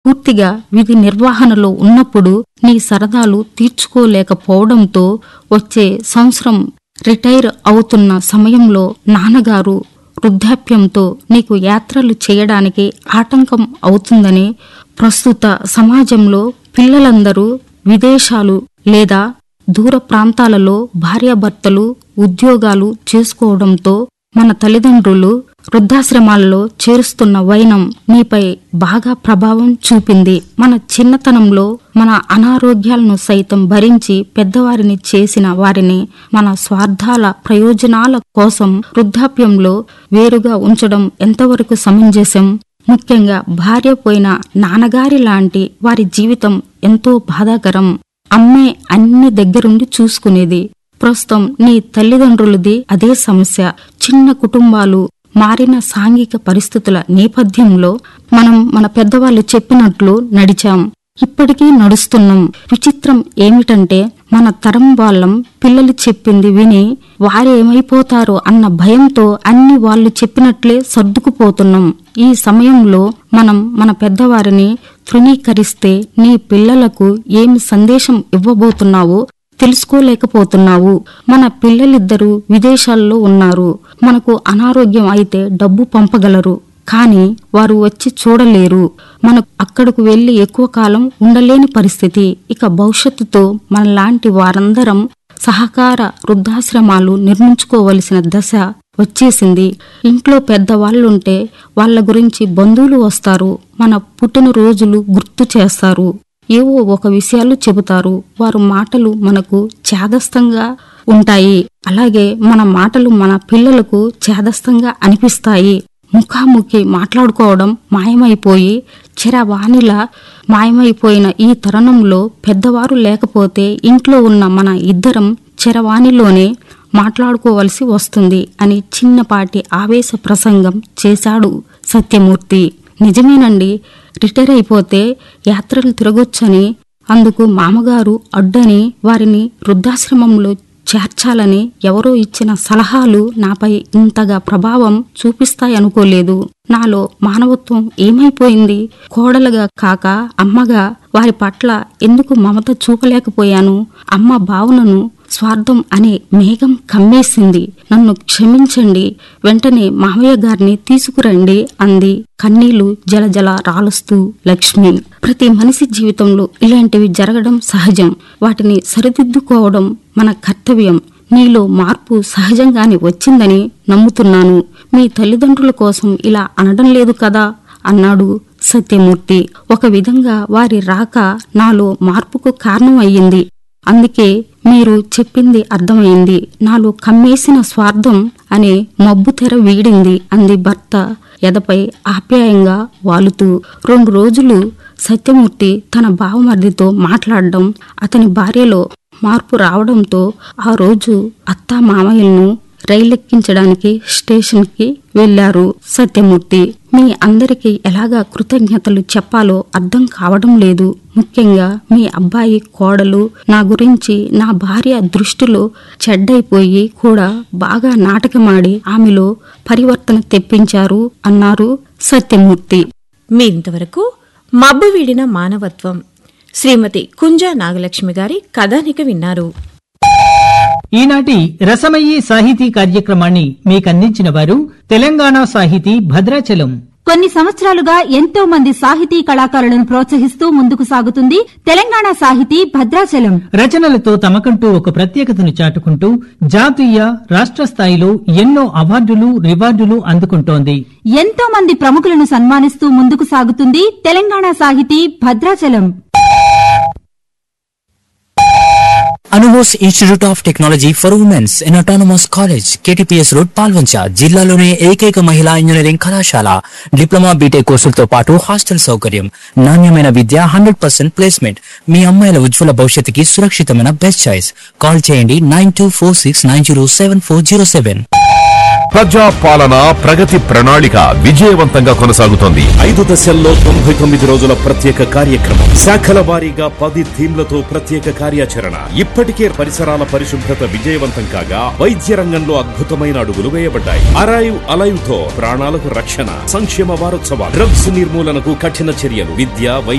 పూర్తిగా విధి నిర్వహణలో ఉన్నప్పుడు నీ సరదాలు తీర్చుకోలేకపోవడంతో వచ్చే సంవత్సరం రిటైర్ అవుతున్న సమయంలో నాన్నగారు వృద్ధాప్యంతో నీకు యాత్రలు చేయడానికి ఆటంకం అవుతుందని ప్రస్తుత సమాజంలో పిల్లలందరూ విదేశాలు లేదా దూర ప్రాంతాలలో భార్యాభర్తలు ఉద్యోగాలు చేసుకోవడంతో మన తల్లిదండ్రులు వృద్ధాశ్రమాల్లో చేరుస్తున్న వైనం నీపై బాగా ప్రభావం చూపింది మన చిన్నతనంలో మన అనారోగ్యాలను సైతం భరించి పెద్దవారిని చేసిన వారిని మన స్వార్థాల ప్రయోజనాల కోసం వృద్ధాప్యంలో వేరుగా ఉంచడం ఎంతవరకు సమంజసం ముఖ్యంగా భార్య పోయిన నాన్నగారి లాంటి వారి జీవితం ఎంతో బాధాకరం అమ్మే అన్ని దగ్గరుండి చూసుకునేది ప్రస్తుతం నీ తల్లిదండ్రులది అదే సమస్య చిన్న కుటుంబాలు మారిన సాంఘిక పరిస్థితుల నేపథ్యంలో మనం మన పెద్దవాళ్ళు చెప్పినట్లు నడిచాం ఇప్పటికీ నడుస్తున్నాం విచిత్రం ఏమిటంటే మన తరం వాళ్ళం పిల్లలు చెప్పింది విని వారేమైపోతారో అన్న భయంతో అన్ని వాళ్ళు చెప్పినట్లే సర్దుకుపోతున్నాం ఈ సమయంలో మనం మన పెద్దవారిని తృణీకరిస్తే నీ పిల్లలకు ఏమి సందేశం ఇవ్వబోతున్నావో తెలుసుకోలేకపోతున్నావు మన పిల్లలిద్దరూ విదేశాల్లో ఉన్నారు మనకు అనారోగ్యం అయితే డబ్బు పంపగలరు కానీ వారు వచ్చి చూడలేరు మనకు అక్కడకు వెళ్లి ఎక్కువ కాలం ఉండలేని పరిస్థితి ఇక భవిష్యత్తుతో మనలాంటి వారందరం సహకార వృద్ధాశ్రమాలు నిర్మించుకోవలసిన దశ వచ్చేసింది ఇంట్లో పెద్దవాళ్ళుంటే వాళ్ళ గురించి బంధువులు వస్తారు మన పుట్టినరోజులు గుర్తు చేస్తారు ఏవో ఒక విషయాలు చెబుతారు వారు మాటలు మనకు చేదస్తంగా ఉంటాయి అలాగే మన మాటలు మన పిల్లలకు చేదస్తంగా అనిపిస్తాయి ముఖాముఖి మాట్లాడుకోవడం మాయమైపోయి చిరవాణిలా మాయమైపోయిన ఈ తరుణంలో పెద్దవారు లేకపోతే ఇంట్లో ఉన్న మన ఇద్దరం చిరవాణిలోనే మాట్లాడుకోవలసి వస్తుంది అని చిన్నపాటి ఆవేశ ప్రసంగం చేశాడు సత్యమూర్తి నిజమేనండి రిటైర్ అయిపోతే యాత్రలు తిరగొచ్చని అందుకు మామగారు అడ్డని వారిని వృద్ధాశ్రమంలో చేర్చాలని ఎవరో ఇచ్చిన సలహాలు నాపై ఇంతగా ప్రభావం చూపిస్తాయనుకోలేదు నాలో మానవత్వం ఏమైపోయింది కోడలుగా కాక అమ్మగా వారి పట్ల ఎందుకు మమత చూపలేకపోయాను అమ్మ భావనను స్వార్థం అనే మేఘం కమ్మేసింది నన్ను క్షమించండి వెంటనే మామయ్య గారిని తీసుకురండి అంది కన్నీళ్లు జలజల రాలుస్తూ లక్ష్మి ప్రతి మనిషి జీవితంలో ఇలాంటివి జరగడం సహజం వాటిని సరిదిద్దుకోవడం మన కర్తవ్యం నీలో మార్పు సహజంగానే వచ్చిందని నమ్ముతున్నాను మీ తల్లిదండ్రుల కోసం ఇలా అనడం లేదు కదా అన్నాడు సత్యమూర్తి ఒక విధంగా వారి రాక నాలో మార్పుకు కారణమయ్యింది అందుకే మీరు చెప్పింది అర్థమైంది నాలో కమ్మేసిన స్వార్థం అనే మబ్బు తెర వీడింది అంది భర్త ఎదపై ఆప్యాయంగా వాలుతూ రెండు రోజులు సత్యమూర్తి తన బావమర్దితో మాట్లాడడం అతని భార్యలో మార్పు రావడంతో ఆ రోజు అత్తా మామయ్యలను రైలెక్కించడానికి స్టేషన్కి వెళ్లారు సత్యమూర్తి మీ అందరికీ ఎలాగా కృతజ్ఞతలు చెప్పాలో అర్థం కావడం లేదు ముఖ్యంగా మీ అబ్బాయి కోడలు నా గురించి నా భార్య దృష్టిలో చెడ్డైపోయి కూడా బాగా నాటకమాడి ఆమెలో పరివర్తన తెప్పించారు అన్నారు సత్యమూర్తి మీరింతవరకు మబ్బు వీడిన మానవత్వం శ్రీమతి కుంజ నాగలక్ష్మి గారి కథానిక విన్నారు ఈనాటి రసమయీ సాహితీ కార్యక్రమాన్ని మీకందించిన వారు తెలంగాణ సాహితీ భద్రాచలం కొన్ని సంవత్సరాలుగా ఎంతో మంది సాహితీ కళాకారులను ప్రోత్సహిస్తూ ముందుకు సాగుతుంది తెలంగాణ సాహితీ భద్రాచలం రచనలతో తమకంటూ ఒక ప్రత్యేకతను చాటుకుంటూ జాతీయ రాష్ట్ర స్థాయిలో ఎన్నో అవార్డులు రివార్డులు అందుకుంటోంది ఎంతో మంది ప్రముఖులను సన్మానిస్తూ ముందుకు సాగుతుంది Telangana Sahithi Bhadrachalam Anubose institute of technology for women's in autonomous college KTPS road Palvancha జిల్లాలోనే ఏకైక మహిళా ఇంజనీరింగ్ కళాశాల డిప్లొమా బీటెక్ కోర్సులతో పాటు హాస్టల్ సౌకర్యం నాణ్యమైన విద్య హండ్రెడ్ పర్సెంట్ ప్లేస్మెంట్ మీ అమ్మాయిల ఉజ్వల భవిష్యత్తుకి సురక్షితమైన బెస్ట్ చాయిస్ కాల్ చేయండి nine two four six nine zero seven four zero seven ప్రజా పాలన ప్రగతి ప్రణాళిక విజయవంతంగా కొనసాగుతోంది ఐదు దశల్లో తొంభై తొమ్మిది రోజుల ప్రత్యేక కార్యక్రమం శాఖల వారీగా పది థీమ్లతో ప్రత్యేక కార్యాచరణ ఇప్పటికే పరిసరాల పరిశుభ్రత విజయవంతం కాగా వైద్య రంగంలో అద్భుతమైన అడుగులు వేయబడ్డాయి అరైవ్ అలైవ్ తో ప్రాణాలకు రక్షణ సంక్షేమ వారోత్సవాలు డ్రగ్స్ నిర్మూలనకు కఠిన చర్యలు విద్య వైద్య